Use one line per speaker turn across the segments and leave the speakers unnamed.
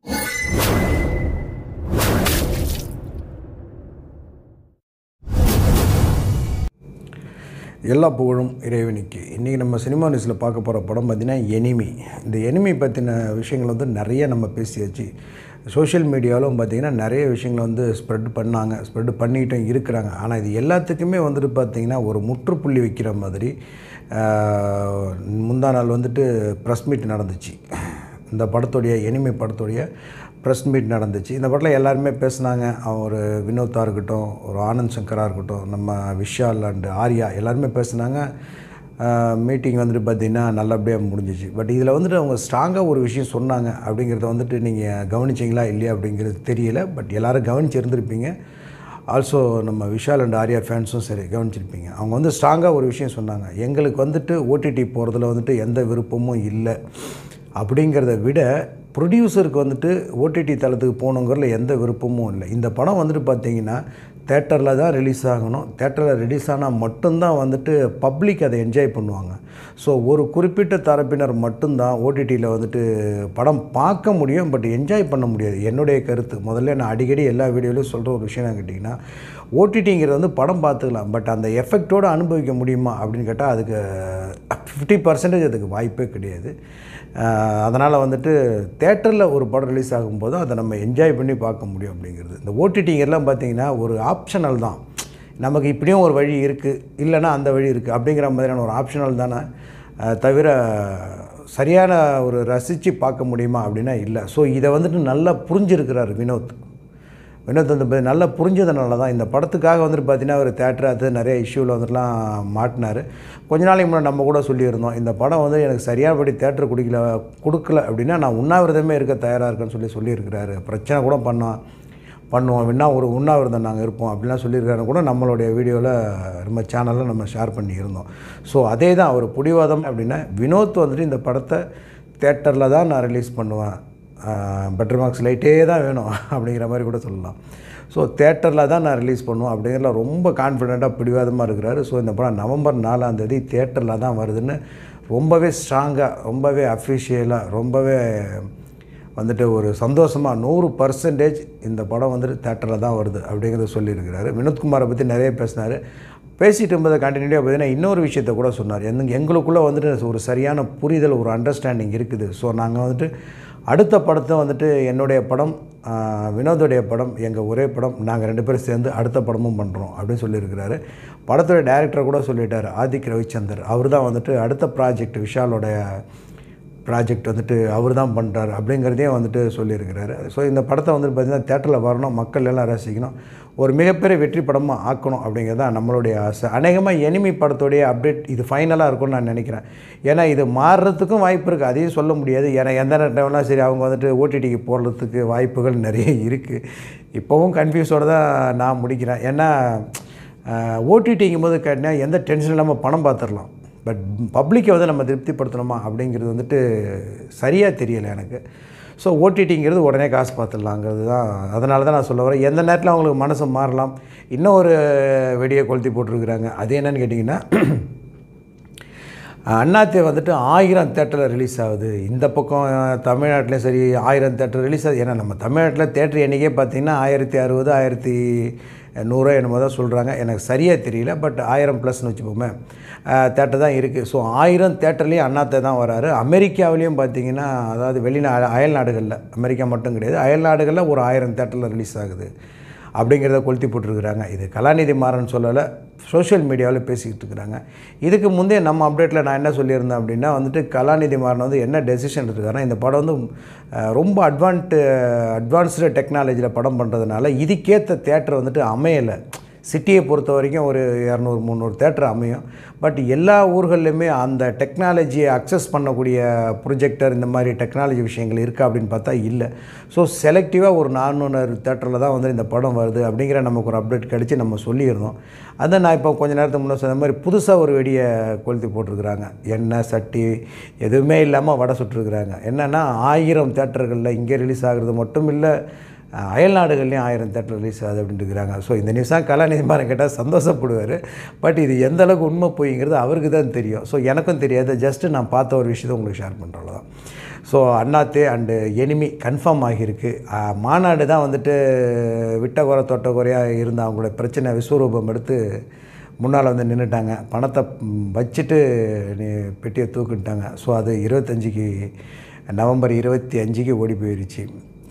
எல்லா புகழும் இறைவனுக்கு இன்றைக்கி நம்ம சினிமா நியூஸில் பார்க்க போகிற படம் பார்த்திங்கன்னா எனிமி இந்த எனிமி பற்றின விஷயங்கள் வந்து நிறைய நம்ம பேசியாச்சு சோஷியல் மீடியாவிலும் பார்த்திங்கன்னா நிறைய விஷயங்களை வந்து ஸ்ப்ரெட் பண்ணாங்க ஸ்ப்ரெட் பண்ணிக்கிட்டும் இருக்கிறாங்க ஆனால் இது எல்லாத்துக்குமே வந்துட்டு பார்த்திங்கன்னா ஒரு முற்றுப்புள்ளி வைக்கிற மாதிரி ஆஹ், முந்தா நாள் வந்துட்டு ப்ரெஸ் மீட் நடந்துச்சு இந்த படத்துடைய எனிமி படத்துடைய ப்ரெஸ் மீட் நடந்துச்சு இந்த படத்தில் எல்லாருமே பேசுனாங்க ஒரு வினோத்தா இருக்கட்டும் ஒரு ஆனந்த் சங்கரா இருக்கட்டும் நம்ம விஷால் அண்டு ஆர்யா எல்லாருமே பேசுனாங்க மீட்டிங் வந்துட்டு பார்த்திங்கன்னா நல்லபடியாக முடிஞ்சிச்சு பட் இதில் வந்துட்டு அவங்க ஸ்ட்ராங்காக ஒரு விஷயம் சொன்னாங்க அப்படிங்கிறத வந்துட்டு நீங்கள் கவனிச்சிங்களா இல்லையா அப்படிங்கிறது தெரியல பட் எல்லோரும் கவனிச்சிருந்துருப்பீங்க ஆல்சோ நம்ம விஷால் அண்ட் ஆர்யா ஃபேன்ஸும் சரி கவனிச்சிருப்பீங்க அவங்க வந்து ஸ்ட்ராங்காக ஒரு விஷயம் சொன்னாங்க எங்களுக்கு வந்துட்டு ஓடிடி போகிறதுல வந்துட்டு எந்த விருப்பமும் இல்லை அப்படிங்கிறத விட ப்ரொடியூசருக்கு வந்துட்டு ஓடிடி தளத்துக்கு போகணுங்கிறதுல எந்த விருப்பமும் இல்லை இந்த படம் வந்துட்டு பார்த்தீங்கன்னா தேட்டரில் தான் ரிலீஸ் ஆகணும் தேட்டரில் ரிலீஸ் ஆனால் மட்டும்தான் வந்துட்டு பப்ளிக் அதை என்ஜாய் பண்ணுவாங்க ஸோ ஒரு குறிப்பிட்ட தரப்பினர் மட்டும்தான் ஓடிடியில் வந்துட்டு படம் பார்க்க முடியும் பட் என்ஜாய் பண்ண முடியாது என்னுடைய கருத்து முதல்ல நான் அடிக்கடி எல்லா வீடியோலையும் சொல்கிற ஒரு விஷயம் என்ன கேட்டிங்கன்னா ஓடிடிங்கிறது வந்து படம் பார்த்துக்கலாம் பட் அந்த எஃபெக்டோடு அனுபவிக்க முடியுமா அப்படின்னு கேட்டால் அதுக்கு ஃபிஃப்டி பர்சன்டேஜ் அதுக்கு வாய்ப்பே கிடையாது அதனால் வந்துட்டு தேட்டரில் ஒரு படம் ரிலீஸ் ஆகும்போது அதை நம்ம என்ஜாய் பண்ணி பார்க்க முடியும் அப்படிங்கிறது இந்த ஓடிடிங்கெல்லாம் பார்த்தீங்கன்னா ஒரு ஆப்ஷனல் தான் நமக்கு இப்படியும் ஒரு வழி இருக்குது இல்லைன்னா அந்த வழி இருக்குது அப்படிங்கிற மாதிரியான ஒரு ஆப்ஷனல் தானே அஹ், தவிர சரியான ஒரு ரசித்து பார்க்க முடியுமா அப்படின்னா இல்லை ஸோ இதை வந்துட்டு நல்லா புரிஞ்சிருக்கிறார் வினோத் வினோத் வந்து பாத்தி- நல்லா புரிஞ்சதுனால தான் இந்த படத்துக்காக வந்துட்டு பார்த்தீங்கன்னா ஒரு தேட்டர் அது நிறைய இஷ்யூவில் வந்துட்டுலாம் மாட்டினார் கொஞ்ச நாளைக்கு முன்னாடி நம்ம கூட சொல்லியிருந்தோம் இந்த படம் வந்து எனக்கு சரியானபடி தேட்டர் குடிக்கல கொடுக்கல அப்படின்னா நான் உண்ணாவிரதமே இருக்க தயாராக இருக்கேன்னு சொல்லி சொல்லியிருக்கிறாரு பிரச்சனை கூட பண்ணோம் பண்ணுவோம் வேணா ஒரு உண்ணாவிரதம் நாங்கள் இருப்போம் அப்படிலாம் சொல்லியிருக்காரு கூட நம்மளுடைய வீடியோவில் நம்ம சேனலில் நம்ம ஷேர் பண்ணியிருந்தோம் ஸோ அதே தான் ஒரு புடிவாதம் அப்படின்னா வினோத் வந்துட்டு இந்த படத்தை தேட்டரில் தான் நான் ரிலீஸ் பண்ணுவேன் பெட்டர் மார்க்ஸ் லைட்டே தான் வேணும் அப்படிங்கிற மாதிரி கூட சொல்லலாம் ஸோ தேட்டரில் தான் நான் ரிலீஸ் பண்ணுவேன் அப்படிங்கிறதுல ரொம்ப கான்ஃபிடெண்ட்டாக பிடிவாதமாக இருக்கிறாரு ஸோ இந்த படம் நவம்பர் நாலாம் தேதி தேட்டரில் தான் வருதுன்னு ரொம்பவே ஸ்ட்ராங்காக ரொம்பவே அஃபிஷியலாக ரொம்பவே வந்துட்டு ஒரு சந்தோஷமாக நூறு பர்சன்டேஜ் இந்த படம் வந்துட்டு தேட்டரில் தான் வருது அப்படிங்கிறத சொல்லியிருக்கிறாரு வினோத்குமாரை பற்றி நிறைய பேசினார் பேசிட்டு இருந்ததை கண்டினியூட்டியாக பார்த்தீங்கன்னா இன்னொரு விஷயத்தை கூட சொன்னார் எங்க எங்களுக்குள்ளே வந்துட்டு ஒரு சரியான புரிதல் ஒரு அண்டர்ஸ்டாண்டிங் இருக்குது ஸோ நாங்கள் வந்துட்டு அடுத்த படத்தை வந்துட்டு என்னுடைய படம் ஆஹ், வினோதுடைய படம் எங்கள் ஒரே படம் நாங்கள் ரெண்டு பேரும் சேர்ந்து அடுத்த படமும் பண்ணுறோம் அப்படின்னு சொல்லியிருக்கிறாரு படத்துடைய டைரக்டர் கூட சொல்லிட்டார் ஆதிக் ரவிச்சந்தர் அவர் தான் வந்துட்டு அடுத்த ப்ராஜெக்ட் விஷாலோடைய ப்ராஜெக்ட் வந்துட்டு அவர் தான் பண்ணுறாரு அப்படிங்கிறதையும் வந்துட்டு சொல்லியிருக்கிறாரு ஸோ இந்த படத்தை வந்துட்டு பார்த்திங்கன்னா தேட்டரில் வரணும் மக்கள் எல்லாம் ரசிக்கணும் ஒரு மிகப்பெரிய வெற்றி படமாக ஆக்கணும் அப்படிங்கிறது தான் நம்மளுடைய ஆசை அநேகமாக எனிமி படத்துடைய அப்டேட் இது ஃபைனலாக இருக்கும்னு நான் நினைக்கிறேன் ஏன்னா இது மாறுறதுக்கும் வாய்ப்பு இருக்குது அதையும் சொல்ல முடியாது ஏன்னா எந்த நேரம்லாம் சரி அவங்க வந்துட்டு ஓடிடிக்கு போடுறதுக்கு வாய்ப்புகள் நிறைய இருக்குது இப்போவும் கன்ஃபியூஸோடு தான் நான் முடிக்கிறேன் ஏன்னா ஓடிடிங்கும் போது கேட்டினா எந்த டென்ஷன் இல்லாமல் பணம் பார்த்துடலாம் பட் பப்ளிக்கை வந்து நம்ம திருப்திப்படுத்தணுமா அப்படிங்கிறது வந்துட்டு சரியாக தெரியலை எனக்கு ஸோ ஓடிடிங்கிறது உடனே காசு பார்த்துடலாங்கிறது தான் அதனால தான் நான் சொல்ல வரேன் எந்த நேரத்தில் அவங்களுக்கு மனசு மாறலாம் இன்னும் ஒரு வெடியை கொளுத்தி போட்டிருக்கிறாங்க அது என்னன்னு கேட்டிங்கன்னா அண்ணாத்தே வந்துட்டு ஆயிரம் தேட்டரில் ரிலீஸ் ஆகுது இந்த பக்கம் தமிழ்நாட்டிலையும் சரி ஆயிரம் தேட்டர் ரிலீஸ் ஆகுது ஏன்னா நம்ம தமிழ்நாட்டில் தேட்டர் எண்ணிக்கையே பார்த்தீங்கன்னா ஆயிரத்தி அறுபது ஆயிரத்தி நூறோ என்னமோ தான் சொல்கிறாங்க எனக்கு சரியாக தெரியல பட் ஆயிரம் ப்ளஸ்னு வச்சுப்போமே தேட்டர் தான் இருக்குது ஸோ ஆயிரம் தேட்டர்லேயும் அண்ணாத்தே தான் வராரு அமெரிக்காவிலையும் பார்த்தீங்கன்னா அதாவது வெளிநா அயல் நாடுகளில் அமெரிக்கா மட்டும் கிடையாது அயல் நாடுகளில் ஒரு ஆயிரம் தேட்டரில் ரிலீஸ் ஆகுது அப்படிங்கிறத கொளுத்தி போட்டிருக்கிறாங்க இது கலாநிதி மாறன் சொல்லலை சோஷியல் மீடியாவில் பேசிக்கிட்டு இருக்கிறாங்க இதுக்கு முந்தைய நம்ம அப்டேட்டில் நான் என்ன சொல்லியிருந்தேன் அப்படின்னா வந்துட்டு கலாநிதி மாறன் வந்து என்ன டெசிஷன் எடுத்துருக்காருன்னா இந்த படம் வந்து அஹ், ரொம்ப அட்வான்ட்டு அட்வான்ஸ்டு டெக்னாலஜியில் படம் பண்ணுறதுனால இதுக்கேற்ற தேட்டர் வந்துட்டு அமையலை சிட்டியை பொறுத்த வரைக்கும் ஒரு இரநூறு முந்நூறு தேட்டர் அமையும் பட் எல்லா ஊர்கள்லையுமே அந்த டெக்னாலஜியை அக்சஸ் பண்ணக்கூடிய ப்ரொஜெக்டர் இந்த மாதிரி டெக்னாலஜி விஷயங்கள் இருக்கா அப்படின்னு பார்த்தா இல்லை ஸோ செலக்டிவாக ஒரு நானூறு தேட்டரில் தான் வந்து இந்த படம் வருது அப்படிங்கிற நமக்கு ஒரு அப்டேட் கிடச்சி நம்ம சொல்லியிருந்தோம் அதை நான் இப்போ கொஞ்ச நேரத்துக்கு முன்னே சொன்ன மாதிரி புதுசாக ஒரு வெடியை கொளுத்தி போட்டிருக்கிறாங்க எண்ணெய் சட்டி எதுவுமே இல்லாமல் வடை சுட்டுருக்குறாங்க என்னென்னா ஆயிரம் தேட்டர்களில் இங்கே ரிலீஸ் ஆகுறது மட்டும் இல்லை அயல் நாடுகள்லேயும் ஆயிரம் தேட்டர் ரிலீஸ் ஆகுது அப்படின்ட்டு இருக்கிறாங்க ஸோ இந்த நியூஸாக கலாநிதி மாறன் கேட்டால் சந்தோஷப்படுவார் பட் இது எந்த அளவுக்கு உண்மை போய்ங்கிறது அவருக்கு தான் தெரியும் ஸோ எனக்கும் தெரியாது ஜஸ்ட்டு நான் பார்த்த ஒரு விஷயத்தை உங்களுக்கு ஷேர் பண்ணுறோம் தான் so Annaatthe and Enemy confirm ஆகியிருக்கு அஹ், மாநாடு தான் வந்துட்டு விட்ட குறை தொட்ட குறையாக இருந்த அவங்களோட பிரச்சனை விஸ்வரூபம் எடுத்து முன்னால் வந்து நின்றுட்டாங்க பணத்தை ம், வச்சுட்டு நீ பெட்டியை தூக்கிட்டாங்க ஸோ அது இருபத்தஞ்சிக்கு நவம்பர் இருபத்தி அஞ்சுக்கு ஓடி போயிருச்சு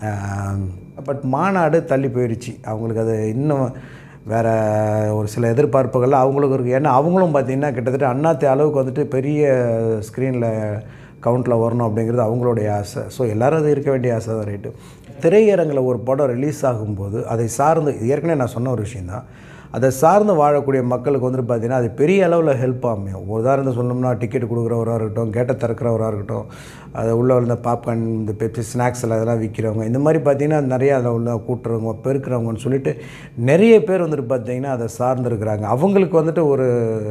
பட் மாநாடு தள்ளி போயிருச்சு அவங்களுக்கு அது இன்னும் வேறு ஒரு சில எதிர்பார்ப்புகள் அவங்களுக்கு இருக்குது ஏன்னா அவங்களும் பார்த்திங்கன்னா கிட்டத்தட்ட அண்ணாத்தி அளவுக்கு வந்துட்டு பெரிய ஸ்க்ரீனில் கவுண்டில் வரணும் அப்படிங்கிறது அவங்களுடைய ஆசை ஸோ எல்லோரும் அது இருக்க வேண்டிய ஆசை தான் ரைட்டு திரையரங்கில் ஒரு படம் ரிலீஸ் ஆகும்போது அதை சார்ந்து ஏற்கனவே நான் சொன்ன ஒரு விஷயந்தான் அதை சார்ந்து வாழக்கூடிய மக்களுக்கு வந்துட்டு பார்த்திங்கன்னா அது பெரிய அளவில் ஹெல்ப் அமையும் உதாரணத்தை சொல்லணும்னா டிக்கெட் கொடுக்குறவராக இருக்கட்டும் கேட்டை திறக்கிறவராக இருக்கட்டும் அது உள்ளே உள்ள பாப்கார்ன் இந்த பெப்சி ஸ்நாக்ஸ் எல்லாம் அதெல்லாம் விற்கிறவங்க இந்த மாதிரி பார்த்திங்கன்னா நிறைய அதில் உள்ள கூட்டுறவங்க பெருக்கிறவங்கன்னு சொல்லிட்டு நிறைய பேர் வந்துட்டு பார்த்திங்கன்னா அதை சார்ந்துருக்கிறாங்க அவங்களுக்கு வந்துட்டு ஒரு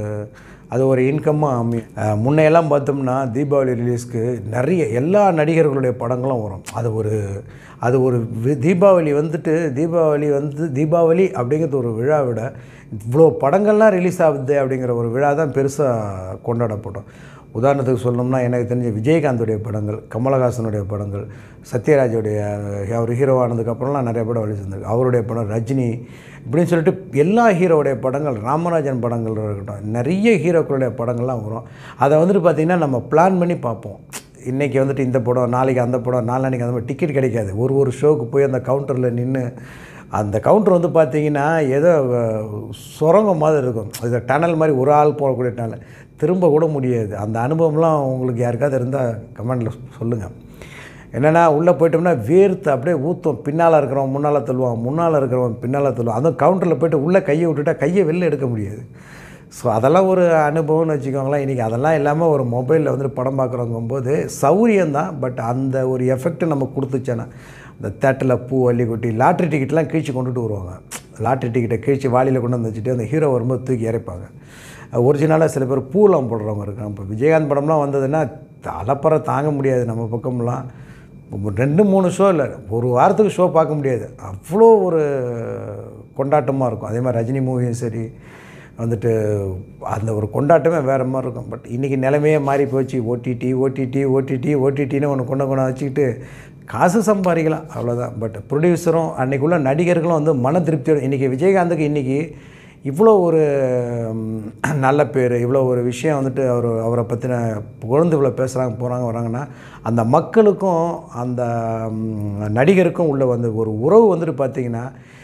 அது ஒரு இன்கம்மாக அமையும் அஹ் முன்னையெல்லாம் பார்த்தோம்னா தீபாவளி ரிலீஸ்க்கு நிறைய எல்லா நடிகர்களுடைய படங்களும் வரும் அது ஒரு அது ஒரு வி- தீபாவளி வந்துட்டு தீபாவளி வந்து தீபாவளி அப்படிங்கிறது ஒரு விழா விட இவ்வளோ படங்கள்லாம் ரிலீஸ் ஆகுது அப்படிங்கிற ஒரு விழா தான் பெருசாக கொண்டாடப்படும் உதாரணத்துக்கு சொல்லணும்னா எனக்கு தெரிஞ்ச விஜயகாந்துடைய படங்கள் கமலஹாசனுடைய படங்கள் சத்யராஜுடைய அவர் ஹீரோவானதுக்கப்புறம்லாம் நிறைய படம் வெளியே வந்திருக்கு அவருடைய படம் ரஜினி இப்படின்னு சொல்லிட்டு எல்லா ஹீரோவுடைய படங்கள் ராமராஜன் படங்கள் இருக்கட்டும் நிறைய ஹீரோக்களுடைய படங்கள்லாம் வரும் அதை வந்துட்டு பார்த்திங்கன்னா நம்ம பிளான் பண்ணி பார்ப்போம் இன்றைக்கி வந்துட்டு இந்த படம் நாளைக்கு அந்த படம் நாளான்னைக்கு அந்த மாதிரி டிக்கெட் கிடைக்காது ஒரு ஒரு ஷோக்கு போய் அந்த கவுண்டரில் நின்று அந்த கவுண்டர் வந்து பார்த்தீங்கன்னா ஏதோ அஹ், சுரங்கம் மாதிரி இருக்கும் இது டனல் மாதிரி ஒரு ஆள் போகக்கூடிய டனல் திரும்ப கூட முடியாது அந்த அனுபவம்லாம் உங்களுக்கு யாருக்காவது இருந்தால் கமெண்டில் சொல்லுங்கள் என்னென்னா உள்ளே போயிட்டோம்னா வேர்த்து அப்படியே ஊற்றும் பின்னால் இருக்கிறவன் முன்னால் தள்ளுவான் முன்னால் இருக்கிறவன் பின்னால் தள்ளுவான் அதுவும் கவுண்டரில் போயிட்டு உள்ளே கையை விட்டுட்டா கையை வெளில எடுக்க முடியாது ஸோ அதெல்லாம் ஒரு அனுபவம்னு வச்சுக்கோங்களேன் இன்றைக்கி அதெல்லாம் இல்லாமல் ஒரு மொபைலில் வந்துட்டு படம் பார்க்குறவங்கும்போது சௌரியம்தான் பட் அந்த ஒரு எஃபெக்ட் நம்ம கொடுத்துச்சேன்னா இந்த தேட்டரில் பூ அள்ளி கொட்டி லாட்ரி டிக்கெட்லாம் கீழ்ச்சி கொண்டுட்டு வருவாங்க லாட்ரி டிக்கெட்டை கீழ்ச்சி வாளியில் கொண்டு வந்து வச்சுட்டு அந்த ஹீரோ வரும்போது தூக்கி இறைப்பாங்க ஒரிஜினலாக சில பேர் பூலாம் போடுறவங்க இருக்காங்க இப்போ விஜயகாந்த் படம்லாம் வந்ததுன்னா அலப்பறை தாங்க முடியாது நம்ம பக்கம்லாம் ஒரு ரெண்டு மூணு ஷோ இல்லை ஒரு வாரத்துக்கு ஷோ பார்க்க முடியாது அவ்வளோ ஒரு கொண்டாட்டமாக இருக்கும் அதே மாதிரி ரஜினி மூவியும் சரி வந்துட்டு அந்த ஒரு கொண்டாட்டமே வேறு மாதிரி இருக்கும் பட் இன்றைக்கி நிலைமையே மாறி போச்சு ஓடிடி ஓடிடி ஓடிடி ஓடிடின்னு ஒன்று கொண்டு கொண்டு வச்சுக்கிட்டு காசு சம்பாதிக்கலாம் அவ்வளோதான் பட் ப்ரொடியூசரும் அன்றைக்குள்ள நடிகர்களும் வந்து மன திருப்தியோட இன்றைக்கி விஜயகாந்துக்கு இன்றைக்கி இவ்வளோ ஒரு ம், நல்ல பேர் இவ்வளோ ஒரு விஷயம் வந்துட்டு அவர் அவரை பற்றின புகழ்ந்து இவ்வளோ பேசுகிறாங்க போகிறாங்க வராங்கன்னா அந்த மக்களுக்கும் அந்த ம், நடிகருக்கும் உள்ள வந்து ஒரு உறவு வந்துட்டு பார்த்திங்கன்னா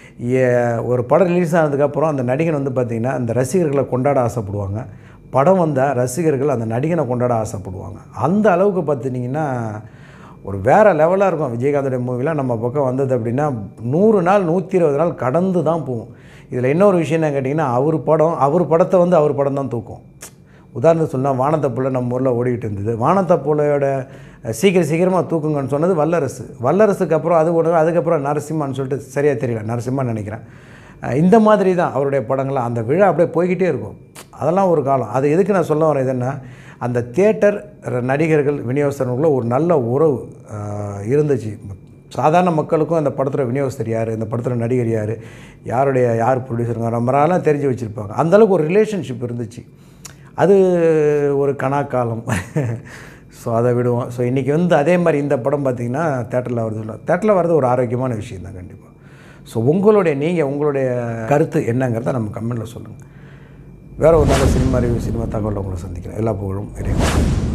ஏ- ஒரு படம் ரிலீஸ் ஆனதுக்கப்புறம் அந்த நடிகன் வந்து பார்த்திங்கன்னா அந்த ரசிகர்களை கொண்டாட ஆசைப்படுவாங்க படம் வந்தால் ரசிகர்கள் அந்த நடிகனை கொண்டாட ஆசைப்படுவாங்க அந்த அளவுக்கு பார்த்துட்டிங்கன்னா ஒரு வேறு லெவலாக இருக்கும் விஜயகாந்தோடைய மூவிலாம் நம்ம பக்கம் வந்தது அப்படின்னா நூறு நாள் நூற்றி இருபது நாள் கடந்து தான் போகும் இதில் இன்னொரு விஷயம் என்ன கேட்டிங்கன்னா அவர் படம் அவர் படத்தை வந்து அவர் படம் தான் தூக்கும் உதாரணத்துக்கு சொன்னால் வானத்தை புள்ள நம்ம ஊரில் ஓடிக்கிட்டு இருந்தது வானத்தை புள்ளையோட சீக்கிரம் சீக்கிரமாக தூக்குங்கன்னு சொன்னது வல்லரசு வல்லரசுக்கு அப்புறம் அது ஒன்று அதுக்கப்புறம் நரசிம்மான்னு சொல்லிட்டு சரியாக தெரியல நரசிம்மான்னு நினைக்கிறேன் அஹ் இந்த மாதிரி தான் அவருடைய படங்கள்லாம் அந்த விழா அப்படியே போய்கிட்டே இருக்கும் அதெல்லாம் ஒரு காலம் அது எதுக்கு நான் சொல்ல வரேன் இதுன்னா அந்த தியேட்டர் நடிகர்கள் விநியோகஸ்தர்களுக்குள்ள ஒரு நல்ல உறவு அஹ், இருந்துச்சு சாதாரண மக்களுக்கும் அந்த படத்தில் விநியோகஸ்தர் யார் இந்த படத்தில் நடிகர் யார் யாருடைய யார் ப்ரொடியூசருங்க ரொம்ப நாளாக தெரிஞ்சு வச்சுருப்பாங்க அந்தளவுக்கு ஒரு ரிலேஷன்ஷிப் இருந்துச்சு அது ஒரு கணாக்காலம் ஸோ அதை விடுவோம் ஸோ இன்றைக்கி வந்து அதே மாதிரி இந்த படம் பார்த்திங்கன்னா தேட்டரில் வருது இல்லை தேட்டரில் வர்றது ஒரு ஆரோக்கியமான விஷயம் தான் கண்டிப்பாக ஸோ உங்களுடைய நீங்கள் உங்களுடைய கருத்து என்னங்கிறத நம்ம கமெண்ட்டில் சொல்லுங்கள் வேறு ஒரு நல்ல சினிமா ரிவ்யூ சினிமா தகவலை உங்களை சந்திக்கிறேன் எல்லா புகழும் இறைவன்